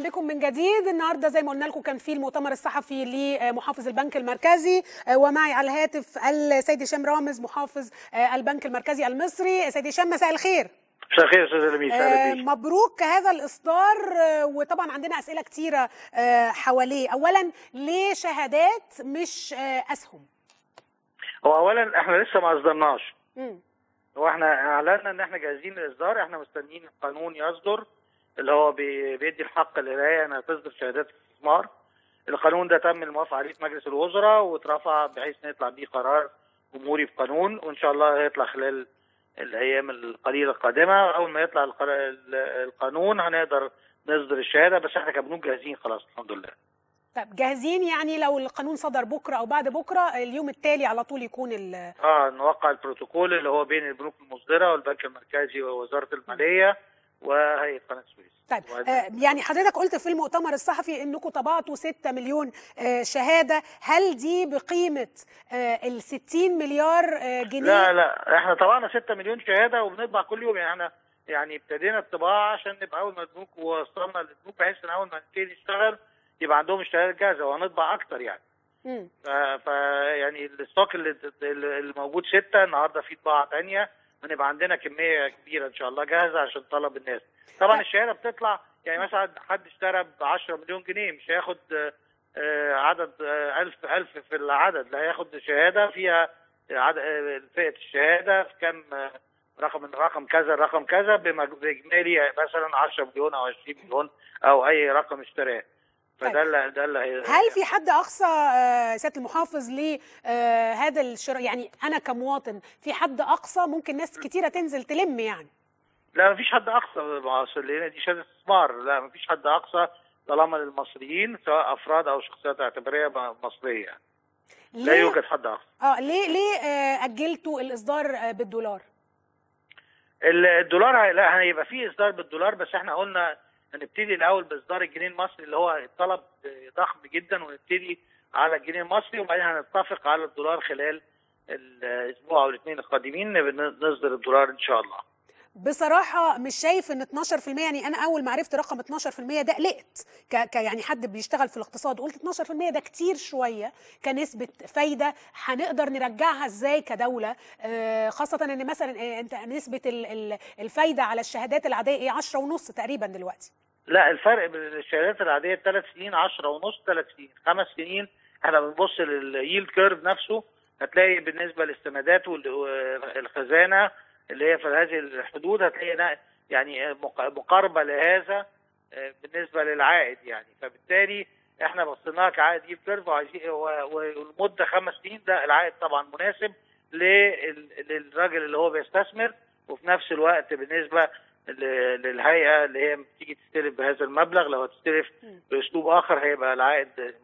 بكم من جديد النهارده زي ما قلنا لكم كان في المؤتمر الصحفي لمحافظ البنك المركزي ومعي على الهاتف السيد هشام رامز محافظ البنك المركزي المصري سيد هشام مساء الخير مساء الخير استاذ لميس آه مبروك هذا الاصدار آه وطبعا عندنا اسئله كتيره آه حواليه اولا ليه شهادات مش اسهم هو اولا احنا لسه ما اصدرناش هو احنا اعلنا ان احنا جاهزين للاصدار احنا مستنيين القانون يصدر اللي هو بيدي الحق للهيئه انها تصدر شهادات الاستثمار القانون ده تم الموافقه عليه في مجلس الوزراء واترفع بحيث نطلع بيه قرار جمهوري بقانون وان شاء الله هيطلع خلال الايام القليله القادمه اول ما يطلع القانون هنقدر نصدر الشهاده بس احنا كبنوك جاهزين خلاص الحمد لله طب جاهزين يعني لو القانون صدر بكره او بعد بكره اليوم التالي على طول يكون ال اه نوقع البروتوكول اللي هو بين البنوك المصدره والبنك المركزي ووزاره الماليه وهيئه قناه السويس طيب آه يعني حضرتك قلت في المؤتمر الصحفي انكم طبعتوا 6 مليون آه شهاده هل دي بقيمه آه ال 60 مليار آه جنيه لا لا احنا طبعنا 6 مليون شهاده وبنطبع كل يوم يعني احنا يعني ابتدينا الطباعه عشان نبقى اول ما البنوك وصلنا للبنوك بحيث ان اول ما نبتدي نشتغل يبقى عندهم الشهادات جاهزه وهنطبع اكتر يعني امم ف يعني الستوك اللي, اللي موجود ستة النهارده في طباعه ثانيه ونبقى عندنا كميه كبيره ان شاء الله جاهزه عشان طلب الناس طبعا الشهاده بتطلع يعني مثلا حد اشترى ب 10 مليون جنيه مش هياخد عدد 1000 1000 في العدد لا هياخد شهاده فيها عدد فئه الشهاده في كام رقم رقم كذا رقم كذا باجمالي مثلا 10 مليون او 20 مليون او اي رقم اشتراه فده اللي ده اللي هل في حد اقصى سياده المحافظ لهذا الشراء يعني انا كمواطن في حد اقصى ممكن ناس كتيره تنزل تلم يعني لا مفيش حد اقصى لان دي شهاده استثمار لا مفيش حد اقصى طالما للمصريين سواء افراد او شخصيات اعتباريه مصريه لا يوجد حد اقصى اه ليه ليه آه اجلتوا الاصدار آه بالدولار الدولار لا هيبقى فيه اصدار بالدولار بس احنا قلنا هنبتدي الاول باصدار الجنيه المصري اللي هو الطلب ضخم جدا ونبتدي على الجنيه المصري وبعدين هنتفق على الدولار خلال الاسبوع او الاثنين القادمين نصدر الدولار ان شاء الله بصراحة مش شايف ان 12% يعني انا اول ما عرفت رقم 12% ده قلقت ك... ك يعني حد بيشتغل في الاقتصاد قلت 12% ده كتير شوية كنسبة فايدة هنقدر نرجعها ازاي كدولة آه خاصة ان مثلا آه انت نسبة ال... ال... الفايدة على الشهادات العادية ايه 10 ونص تقريبا دلوقتي لا الفرق بين الشهادات العادية ثلاث سنين 10 ونص ثلاث سنين خمس سنين احنا بنبص لليلد كيرف نفسه هتلاقي بالنسبة للاستمادات والخزانة اللي هي في هذه الحدود هتلاقي يعني مقاربه لهذا بالنسبه للعائد يعني فبالتالي احنا بصيناها كعائد ييلد كيرف والمده خمس سنين ده العائد طبعا مناسب للراجل اللي هو بيستثمر وفي نفس الوقت بالنسبه للهيئه اللي هي بتيجي تستلف بهذا المبلغ لو هتستلف باسلوب اخر هيبقى العائد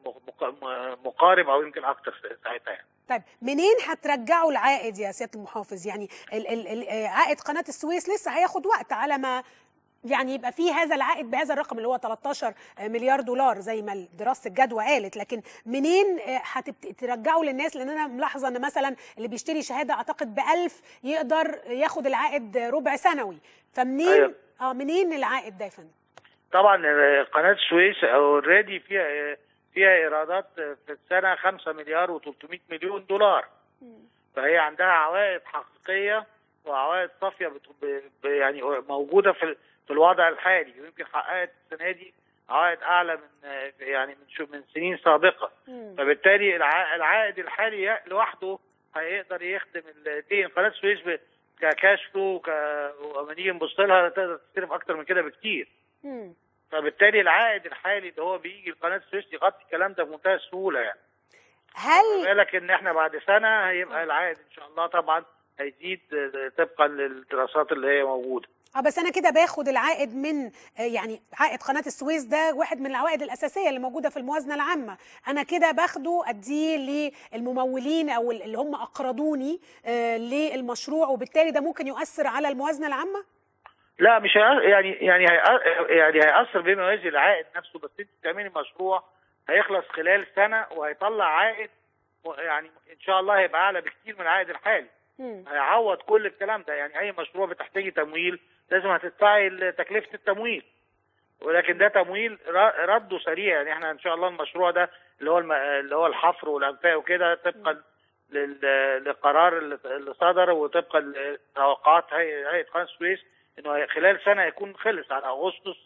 مقارب او يمكن اكتر ساعتها يعني. طيب منين هترجعوا العائد يا سياده المحافظ يعني ال ال ال عائد قناه السويس لسه هياخد وقت على ما يعني يبقى في هذا العائد بهذا الرقم اللي هو 13 مليار دولار زي ما دراسه الجدوى قالت لكن منين هترجعوا للناس لان انا ملاحظه ان مثلا اللي بيشتري شهاده اعتقد ب 1000 يقدر ياخد العائد ربع سنوي فمنين أيوة. اه منين العائد ده يا فندم؟ طبعا قناه السويس اوريدي فيها فيها ايرادات في السنه 5 مليار و300 مليون دولار فهي عندها عوائد حقيقيه وعوائد صافيه يعني موجوده في في الوضع الحالي ويمكن حققت السنه دي عوائد اعلى من يعني من من سنين سابقه فبالتالي العائد الحالي لوحده هيقدر يخدم الاثنين قناه السويس ككاش فلو ولما نيجي نبص لها تقدر تصرف اكتر من كده بكتير فبالتالي العائد الحالي اللي هو بيجي لقناه السويس يغطي الكلام ده بمنتهى السهوله يعني هل بالك ان احنا بعد سنه هيبقى العائد ان شاء الله طبعا هيزيد طبقا للدراسات اللي هي موجوده اه بس انا كده باخد العائد من يعني عائد قناه السويس ده واحد من العوائد الاساسيه اللي موجوده في الموازنه العامه انا كده باخده اديه للممولين او اللي هم اقرضوني للمشروع وبالتالي ده ممكن يؤثر على الموازنه العامه لا مش يعني يعني يعني هيأثر بما يوازي العائد نفسه بس انت بتعملي مشروع هيخلص خلال سنه وهيطلع عائد يعني ان شاء الله هيبقى اعلى بكتير من العائد الحالي هيعوض كل الكلام ده يعني اي مشروع بتحتاجي تمويل لازم هتدفعي تكلفه التمويل ولكن ده تمويل ر- رده سريع يعني احنا ان شاء الله المشروع ده اللي هو الم... اللي هو الحفر والانفاق وكده طبقا لل... للقرار اللي اللي صدر وطبقا لتوقعات هيئه هيئة قناه السويس انه خلال سنه يكون خلص على اغسطس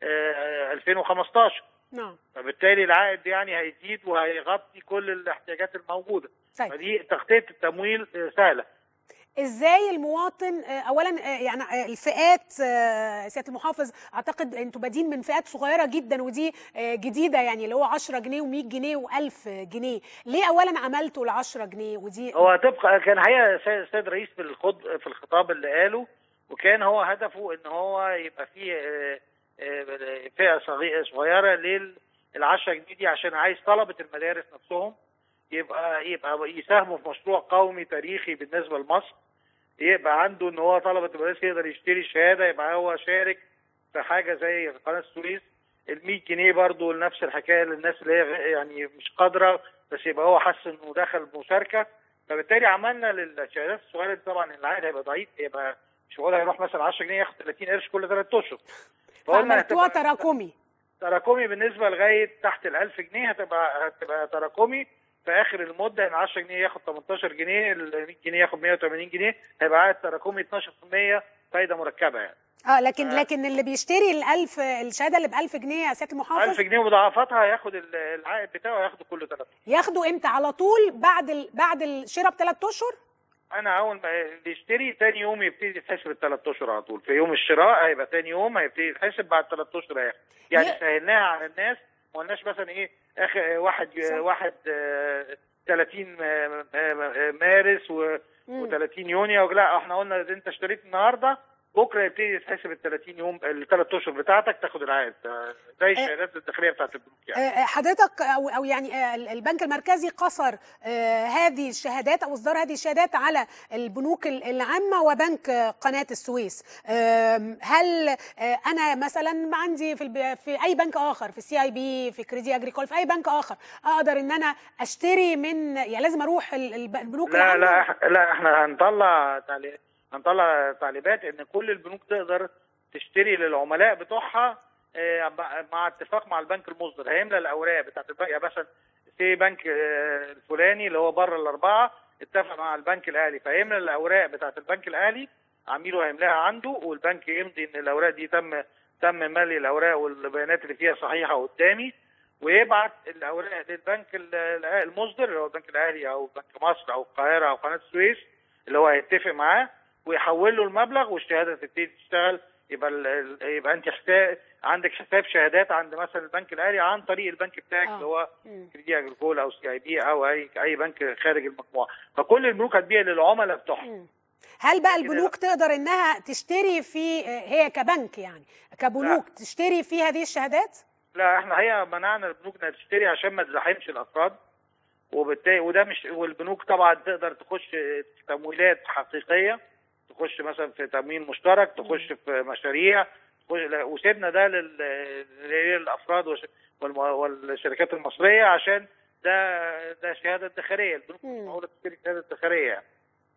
آه، 2015 نعم فبالتالي العائد يعني هيزيد وهيغطي كل الاحتياجات الموجوده طيب فدي تغطيه التمويل آه، سهله ازاي المواطن آه، اولا آه، يعني آه، الفئات آه، سياده المحافظ اعتقد انتوا بادين من فئات صغيره جدا ودي آه، جديده يعني اللي هو 10 جنيه و100 جنيه و1000 جنيه ليه اولا عملتوا ال 10 جنيه ودي هو طبقا كان هي السيد الرئيس في الخط في الخطاب اللي قاله وكان هو هدفه ان هو يبقى فيه آه، آه، فئه صغي- صغيره لل 10 جنيه دي عشان عايز طلبه المدارس نفسهم يبقى يبقى يساهموا في مشروع قومي تاريخي بالنسبه لمصر يبقى عنده ان هو طلبه المدارس يقدر يشتري شهاده يبقى هو شارك في حاجه زي قناه السويس ال 100 جنيه برضه نفس الحكايه للناس اللي هي يعني مش قادره بس يبقى هو حس انه دخل بمشاركه فبالتالي عملنا للشهادات الصغيره دي طبعا العائد هيبقى ضعيف يبقى مش هقول هيروح مثلا 10 جنيه ياخد 30 قرش كل ثلاث اشهر فعملتوها هتبقى تراكمي تراكمي بالنسبه لغايه تحت ال 1000 جنيه هتبقى هتبقى تراكمي في اخر المده ان 10 جنيه ياخد 18 جنيه ال 100 جنيه ياخد 180 جنيه هيبقى عائد تراكمي 12% فايده مركبه يعني اه لكن آه. لكن اللي بيشتري ال 1000 الشهاده اللي ب 1000 جنيه يا سياده المحافظ 1000 جنيه ومضاعفاتها هياخد ال- العائد بتاعه هياخده كل ثلاث ياخدوا امتى على طول بعد ال... بعد الشراء بثلاث اشهر انا اول ما اللي يشتري تاني يوم يبتدي يتحسب الثلاث اشهر على طول في يوم الشراء هيبقى تاني يوم هيبتدي يتحسب بعد ثلاث اشهر هياخد يعني ي- سهلناها على الناس ما قلناش مثلا ايه اخر واحد صح. واحد آه، 30 آه، آه، مارس و مم. و30 يونيو لا احنا قلنا إذا انت اشتريت النهارده بكره يبتدي يتحسب ال 30 يوم الثلاث اشهر بتاعتك تاخد العائد آه، زي الشهادات الداخليه بتاعت البنوك يعني آه، حضرتك او او يعني آه، البنك المركزي قصر آه، هذه الشهادات او اصدار هذه الشهادات على البنوك ال- العامه وبنك آه، قناه السويس آم، هل آه، انا مثلا عندي في الب- في اي بنك اخر في السي اي بي في كريدي اجريكول في اي بنك اخر اقدر ان انا اشتري من يعني لازم اروح ال- الب- البنوك لا العامه لا إح- لا احنا هنطلع تعليق هنطلع تعليمات ان كل البنوك تقدر تشتري للعملاء بتوعها آه، مع- مع اتفاق مع البنك المصدر هيملى الاوراق بتاعت البنك يعني مثلا في بنك آه، الفلاني اللي هو بره الاربعه اتفق مع البنك الاهلي فهيملى الاوراق بتاعت البنك الاهلي عميله هيملاها عنده والبنك يمضي ان الاوراق دي تم تم ملء الاوراق والبيانات اللي فيها صحيحه قدامي ويبعت الاوراق للبنك ال- ال- المصدر اللي هو البنك الاهلي او بنك مصر او القاهره او قناه السويس اللي هو هيتفق معاه ويحول له المبلغ والشهاده تبتدي تشتغل يبقى ال- ال- يبقى انت حساب عندك حساب شهادات عند مثلا البنك الاهلي عن طريق البنك بتاعك آه. اللي هو مم. كريدي اجريكول او سي اي بي او اي اي بنك خارج المجموعه فكل البنوك هتبيع للعملاء بتوعهم مم. هل بقى كده البنوك تقدر انها تشتري في آه، هي كبنك يعني كبنوك تشتري في هذه الشهادات؟ لا احنا هي منعنا البنوك انها تشتري عشان ما تزاحمش الافراد وبالتالي وده مش والبنوك طبعا تقدر تخش في تمويلات حقيقيه تخش مثلا في تمويل مشترك تخش في مشاريع تخش لا، وسيبنا ده لل- للافراد وش- والم- والشركات المصريه عشان ده ده شهاده ادخاريه البنوك مش مم. معقوله تشتري شهاده ادخاريه يعني.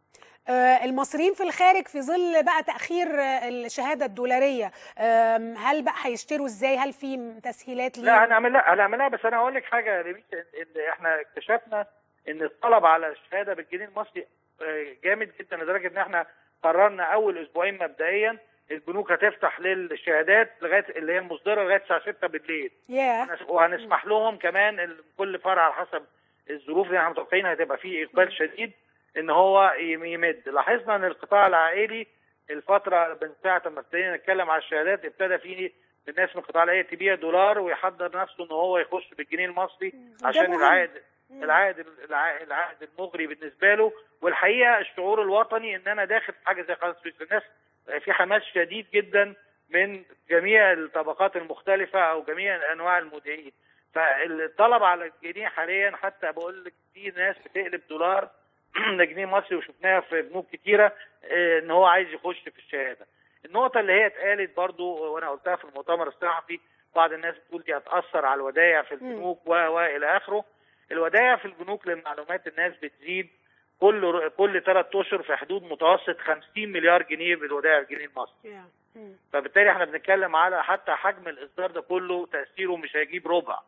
آه، المصريين في الخارج في ظل بقى تأخير آه، الشهادة الدولارية آم، هل بقى هيشتروا ازاي هل في تسهيلات لا ليهم هنعملها هنعملها بس انا هقول لك حاجه يا لميس إن- إن احنا اكتشفنا ان الطلب على الشهاده بالجنيه المصري آه، جامد جدا لدرجه ان احنا قررنا اول اسبوعين مبدئيا البنوك هتفتح للشهادات لغايه اللي هي المصدره لغايه الساعه 6 بالليل ياه وهنس- وهنسمح لهم كمان ال- كل فرع على حسب الظروف اللي احنا متوقعين هتبقى فيه اقبال شديد ان هو يم- يمد لاحظنا ان القطاع العائلي الفتره من ساعه ما ابتدينا نتكلم على الشهادات ابتدى فيه الناس من القطاع العائلي تبيع دولار ويحضر نفسه ان هو يخش بالجنيه المصري وده عشان مهم. العائد مم. العائد العائد, العائد المغري بالنسبه له والحقيقه الشعور الوطني ان انا داخل في حاجه زي قناه السويس الناس في حماس شديد جدا من جميع الطبقات المختلفه او جميع انواع المودعين فالطلب على الجنيه حاليا حتى بقول لك في ناس بتقلب دولار لجنيه مصري وشفناها في بنوك كتيره آه، ان هو عايز يخش في الشهاده. النقطه اللي هي اتقالت برضو وانا قلتها في المؤتمر الصحفي بعض الناس بتقول دي هتاثر على الودائع في البنوك و والى اخره. الودائع في البنوك للمعلومات الناس بتزيد كل كل ثلاث اشهر في حدود متوسط 50 مليار جنيه بالودائع الجنيه المصري. ياه. مم. فبالتالي احنا بنتكلم على حتى حجم الاصدار ده كله تاثيره مش هيجيب ربع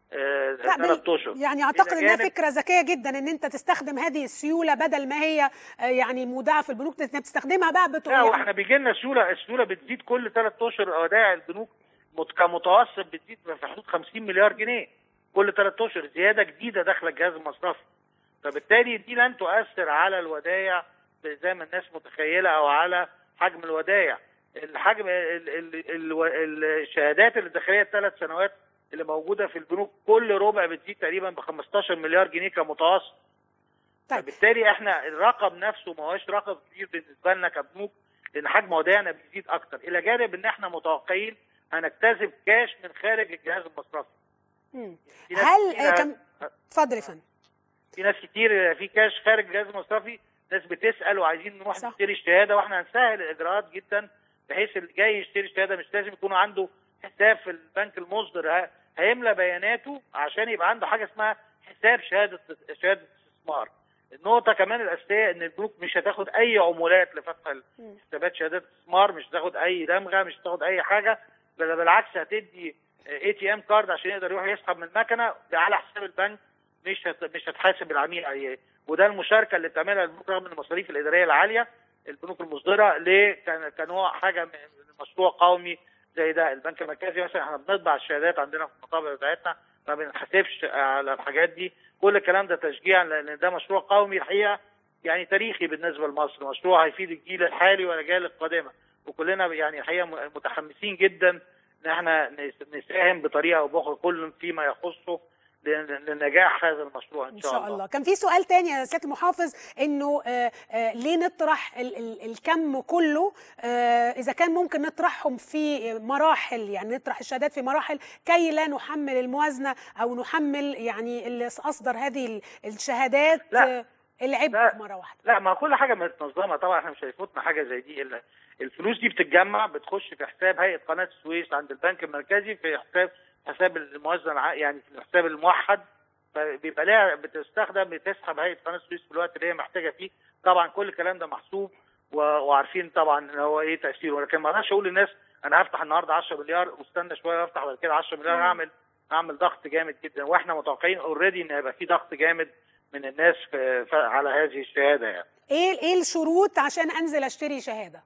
لا ثلاث بال- اشهر يعني اعتقد إلى انها جانب- فكره ذكيه جدا ان انت تستخدم هذه السيوله بدل ما هي آه، يعني مودعه في البنوك انت بتستخدمها بقى بتو... لا يعني- واحنا بيجي لنا سيوله السيوله بتزيد كل ثلاث اشهر ودائع البنوك مت- كمتوسط بتزيد في حدود 50 مليار جنيه كل ثلاث اشهر زياده جديده داخله الجهاز المصرفي فبالتالي دي لن تؤثر على الودائع زي ما الناس متخيله او على حجم الودائع الحجم ال- ال- ال- الشهادات الداخليه الثلاث سنوات اللي موجوده في البنوك كل ربع بتزيد تقريبا ب 15 مليار جنيه كمتوسط طيب فبالتالي احنا الرقم نفسه ما هوش رقم كبير بالنسبه لنا كبنوك لان حجم ودائعنا بيزيد اكتر الى جانب ان احنا متوقعين هنكتسب كاش من خارج الجهاز المصرفي مم. في ناس هل كتير- آه، كم اتفضل يا فندم في ناس كتير في كاش خارج الجهاز المصرفي ناس بتسال وعايزين نروح صح. نشتري الشهاده واحنا هنسهل الاجراءات جدا بحيث اللي جاي يشتري الشهاده مش لازم يكون عنده حساب في البنك المصدر ه- هيملى بياناته عشان يبقى عنده حاجه اسمها حساب شهاده شهاده استثمار النقطه كمان الاساسيه ان البنوك مش هتاخد اي عمولات لفتح مم. حسابات شهادات استثمار مش هتاخد اي دمغه مش هتاخد اي حاجه بل بالعكس هتدي اي تي ام كارد عشان يقدر يروح يسحب من المكنه ده على حساب البنك مش هت... مش هتحاسب العميل عليه وده المشاركه اللي بتعملها البنوك رغم المصاريف الاداريه العاليه البنوك المصدره ليه كان كنوع حاجه من مشروع قومي زي ده البنك المركزي مثلا احنا بنطبع الشهادات عندنا في المطابع بتاعتنا ما بنحاسبش على الحاجات دي كل الكلام ده تشجيعا لان ده مشروع قومي الحقيقه يعني تاريخي بالنسبه لمصر مشروع هيفيد الجيل الحالي والاجيال القادمه وكلنا يعني الحقيقه متحمسين جدا ان احنا نس- نساهم بطريقه او باخرى كل فيما يخصه لن- لنجاح هذا المشروع ان ان شاء الله كان في سؤال تاني يا سياده المحافظ انه آه آه ليه نطرح ال ال الكم كله آه اذا كان ممكن نطرحهم في مراحل يعني نطرح الشهادات في مراحل كي لا نحمل الموازنه او نحمل يعني اللي اصدر هذه ال- الشهادات لا. آه العبء لا. مره واحده لا ما كل حاجه متنظمه طبعا احنا مش هيفوتنا حاجه زي دي الا الفلوس دي بتتجمع بتخش في حساب هيئه قناه السويس عند البنك المركزي في حساب حساب الموازنه الع- يعني في الحساب الموحد فبيبقى لها بتستخدم بتسحب هيئه قناه السويس في الوقت اللي هي محتاجه فيه طبعا كل الكلام ده محسوب و- وعارفين طبعا ان هو ايه تاثيره لكن ما اقدرش اقول للناس انا هفتح النهارده 10 مليار واستنى شويه وافتح بعد كده 10 مليار مم. هعمل هعمل ضغط جامد جدا واحنا متوقعين اوريدي ان هيبقى في ضغط جامد من الناس في في على هذه الشهاده يعني ايه ايه الشروط عشان انزل اشتري شهاده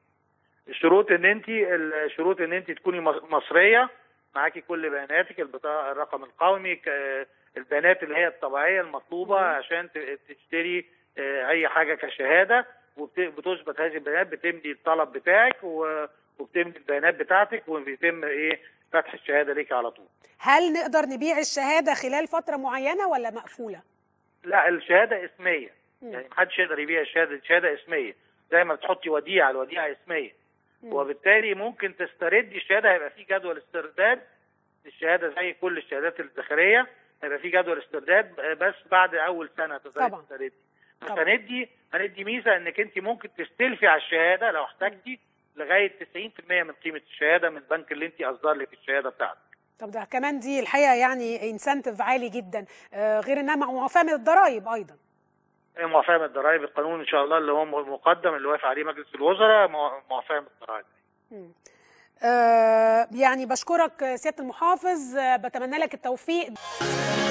الشروط ان انت الشروط ان انت تكوني مص- مصريه معاكي كل بياناتك البطاقه الرقم القومي ك- البيانات اللي هي الطبيعيه المطلوبه مم. عشان ت- تشتري آه، اي حاجه كشهاده وبتثبت هذه البيانات بتملي الطلب بتاعك و- وبتملي البيانات بتاعتك وبيتم ايه فتح الشهاده ليك على طول هل نقدر نبيع الشهاده خلال فتره معينه ولا مقفوله لا الشهاده اسميه مم. يعني محدش يقدر يبيع الشهاده الشهاده اسميه زي ما بتحطي وديعه الوديعه اسميه مم. وبالتالي ممكن تستردي الشهاده هيبقى في جدول استرداد الشهاده زي كل الشهادات الداخليه هيبقى في جدول استرداد بس بعد اول سنه تقدري طبعاً. تستردي بس طبعاً. هندي هندي ميزه انك انت ممكن تستلفي على الشهاده لو احتاجتي لغايه 90% من قيمه الشهاده من البنك اللي انت اصدر لك الشهاده بتاعتك طب ده كمان دي الحقيقه يعني انسنتيف عالي جدا آه غير انها مع معافاه من الضرائب ايضا معافاه من الضرائب القانون ان شاء الله اللي هو مقدم اللي وافق عليه مجلس الوزراء مع- معافاه من الضرائب مم. آه يعني بشكرك سياده المحافظ آه بتمنى لك التوفيق